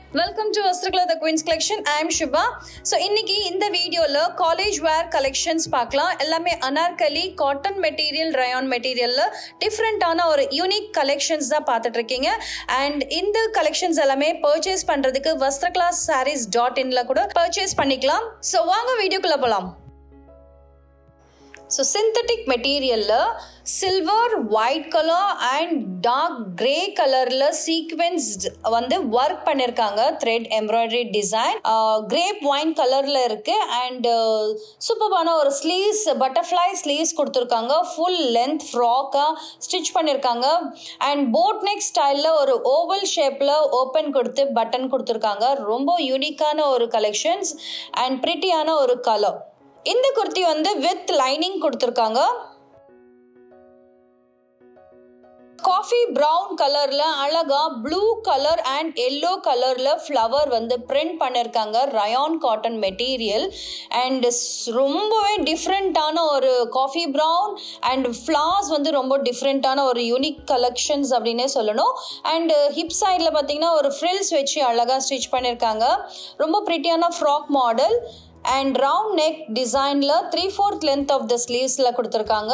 welcome to Vastrakala the queen's collection I am Shiba so இன்னைக்கு இந்த வீடியோவில் காலேஜ் வேர் கலெக்ஷன்ஸ் பார்க்கலாம் எல்லாமே அனார்கலி காட்டன் மெட்டீரியல் ரயான் மெட்டீரியலில் டிஃப்ரெண்ட்டான ஒரு யூனிக் கலெக்ஷன்ஸ் தான் பார்த்துட்டு இருக்கீங்க அண்ட் இந்த கலெக்ஷன்ஸ் எல்லாமே பர்ச்சேஸ் பண்ணுறதுக்கு வஸ்திரகலா சாரீஸ் டாட் இன்ல கூட பர்ச்சேஸ் பண்ணிக்கலாம் ஸோ வாங்க வீடியோக்குள்ளே போகலாம் ஸோ சிந்தட்டிக் மெட்டீரியலில் silver white colour and dark grey கலரில் சீக்வென்ஸ்ட் வந்து ஒர்க் பண்ணியிருக்காங்க thread embroidery design grape wine கலரில் இருக்குது அண்ட் சூப்பரான ஒரு ஸ்லீவ்ஸ் பட்டர்ஃப்ளை ஸ்லீவ்ஸ் கொடுத்துருக்காங்க ஃபுல் லென்த் ஃப்ராக்காக ஸ்டிச் பண்ணியிருக்காங்க அண்ட் போட் நெக் ஸ்டைலில் ஒரு ஓவல் ஷேப்பில் ஓப்பன் கொடுத்து பட்டன் கொடுத்துருக்காங்க ரொம்ப யூனிக்கான ஒரு கலெக்ஷன்ஸ் அண்ட் ப்ரிட்டியான ஒரு கலர் இந்த குர்த்தி வந்து வித் லைனிங் கொடுத்துருக்காங்க காஃபி ப்ரௌன் கலரில் அழகாக ப்ளூ கலர் அண்ட் எல்லோ கலரில் ஃப்ளவர் வந்து பிரிண்ட் பண்ணியிருக்காங்க ரயான் காட்டன் மெட்டீரியல் அண்ட் ரொம்பவே டிஃப்ரெண்ட்டான ஒரு காஃபி ப்ரௌன் அண்ட் ஃப்ளார்ஸ் வந்து ரொம்ப டிஃப்ரெண்ட்டான ஒரு யூனிக் கலெக்ஷன்ஸ் அப்படின்னே சொல்லணும் அண்ட் ஹிப் சைடில் பார்த்தீங்கன்னா ஒரு ஃப்ரில்ஸ் வச்சு அழகாக ஸ்டிச் பண்ணியிருக்காங்க ரொம்ப ப்ரிட்டியான frock model and round neck டிசைனில் three fourth length of the ஸ்லீவ்ஸில் கொடுத்துருக்காங்க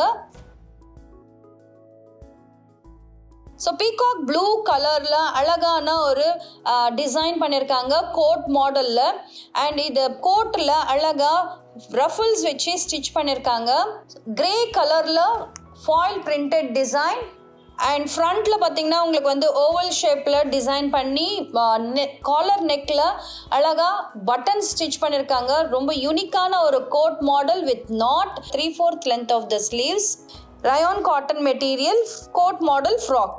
ஸோ பீகாக் ப்ளூ கலரில் அழகான ஒரு டிசைன் பண்ணியிருக்காங்க கோட் மாடலில் அண்ட் இது கோட்டில் அழகாக ரஃபிள்ஸ் வச்சு ஸ்டிச் பண்ணியிருக்காங்க கிரே கலரில் ஃபாயில் பிரிண்டட் டிசைன் அண்ட் ஃப்ரண்ட்டில் பார்த்தீங்கன்னா உங்களுக்கு வந்து ஓவல் ஷேப்பில் டிசைன் பண்ணி காலர் நெக்கில் அழகாக பட்டன் ஸ்டிச் பண்ணியிருக்காங்க ரொம்ப யூனிக்கான ஒரு coat model with knot three fourth length of the sleeves rayon cotton material coat model frock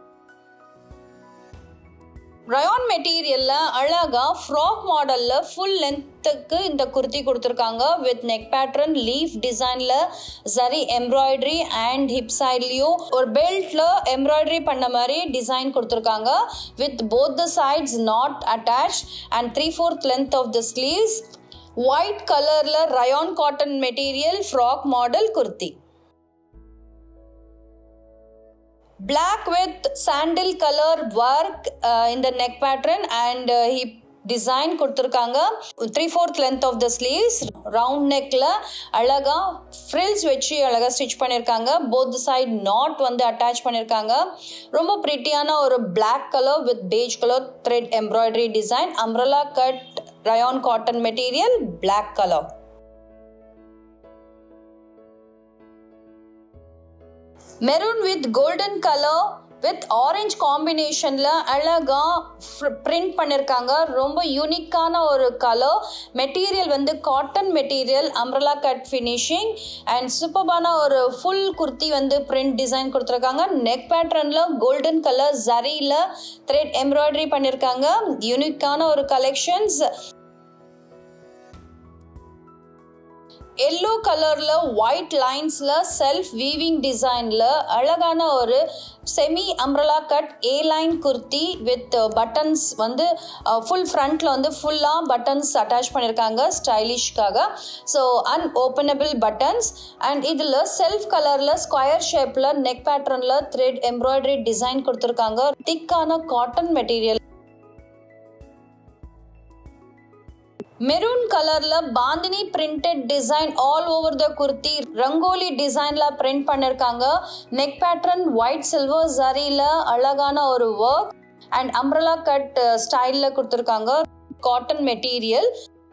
rayon மெட்டீரியலில் அழகாக ஃப்ராக் மாடலில் ஃபுல் லென்த்துக்கு இந்த குர்த்தி கொடுத்துருக்காங்க வித் நெக் பேட்டர்ன் லீஃப் டிசைனில் சரி எம்ப்ராய்டரி அண்ட் ஹிப் சைட்லேயும் ஒரு பெல்ட்டில் எம்ப்ராய்டரி பண்ண மாதிரி டிசைன் கொடுத்துருக்காங்க with both the sides knot attach and three fourth length of the sleeves white கலரில் rayon cotton material frock model kurti black with sandal color work uh, in the neck pattern and uh, hip design கொடுத்துருக்காங்க three fourth length of the sleeves round நெக்கில் அழகாக frills வச்சு அழகாக stitch பண்ணியிருக்காங்க both side knot வந்து attach பண்ணியிருக்காங்க ரொம்ப ப்ரிட்டியான ஒரு black colour with beige colour thread embroidery design umbrella cut rayon cotton material black colour maroon with golden colour with orange காம்பினேஷனில் அழகாக பிரிண்ட் பண்ணியிருக்காங்க ரொம்ப யூனிக்கான ஒரு கலர் மெட்டீரியல் வந்து cotton material umbrella cut finishing and சூப்பரான ஒரு ஃபுல் குர்த்தி வந்து பிரிண்ட் டிசைன் கொடுத்துருக்காங்க நெக் பேட்டர்னில் கோல்டன் கலர் ஜரியில் த்ரெட் எம்ப்ராய்டரி பண்ணியிருக்காங்க யூனிக்கான ஒரு கலெக்ஷன்ஸ் எல்லோ கலரில் ஒயிட் லைன்ஸில் செல்ஃப் வீவிங் டிசைனில் அழகான ஒரு semi umbrella cut A line kurti with buttons வந்து ஃபுல் ஃப்ரண்ட்டில் வந்து ஃபுல்லாக பட்டன்ஸ் அட்டாச் பண்ணியிருக்காங்க ஸ்டைலிஷ்காக ஸோ அன்ஓப்பனபிள் பட்டன்ஸ் அண்ட் இதில் செல்ஃப் கலரில் ஸ்கொயர் ஷேப்பில் நெக் பேட்டர்னில் த்ரெட் எம்ப்ராய்டரி டிசைன் கொடுத்துருக்காங்க திக்கான காட்டன் மெட்டீரியல் மெரூன் கலர்ல bandhani printed design all over the kurti rangoli டிசைன்ல பிரிண்ட் பண்ணிருக்காங்க நெக் பேட்டர்ன் ஒயிட் சில்வர் ஜரியில அழகான ஒரு ஒர்க் அண்ட் அம்ரலா கட் ஸ்டைல்ல கொடுத்துருக்காங்க cotton material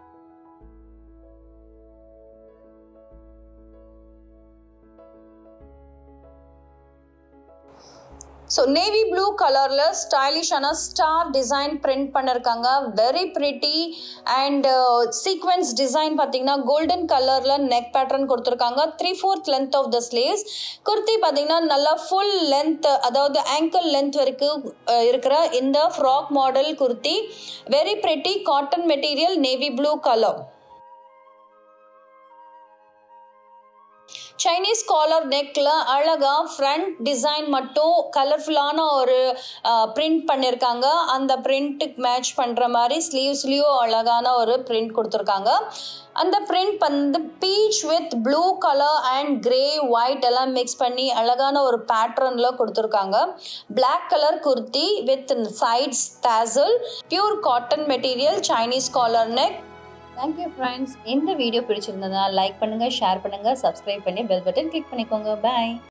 so navy blue கலரில் ஸ்டைலிஷான ஸ்டார் டிசைன் பிரிண்ட் பண்ணியிருக்காங்க very pretty and sequins design பார்த்தீங்கன்னா கோல்டன் கலரில் நெக் பேட்டர்ன் கொடுத்துருக்காங்க three fourth length of the sleeves kurti பார்த்தீங்கன்னா நல்லா ஃபுல் லென்த் அதாவது ஆங்கிள் லென்த் வரைக்கும் இருக்கிற இந்த frock model kurti very pretty cotton material navy blue colour Chinese collar நெக்கில் அழகாக ஃப்ரண்ட் டிசைன் மட்டும் கலர்ஃபுல்லான ஒரு பிரிண்ட் பண்ணியிருக்காங்க அந்த பிரிண்ட்டுக்கு மேட்ச் பண்ணுற மாதிரி ஸ்லீவ்ஸ்லேயும் அழகான ஒரு பிரிண்ட் கொடுத்துருக்காங்க அந்த பிரிண்ட் வந்து peach with blue colour and grey white எல்லாம் மிக்ஸ் பண்ணி அழகான ஒரு பேட்டர்னில் கொடுத்துருக்காங்க black colour kurti with sides tassel pure cotton material Chinese collar neck thank you friends இந்த வீடியோ பிடிச்சிருந்ததா லைக் பண்ணுங்கள் ஷேர் பண்ணுங்கள் சப்ஸ்கிரைப் பண்ணி பெல் பட்டன் கிளிக் பண்ணிக்கோங்க பாய்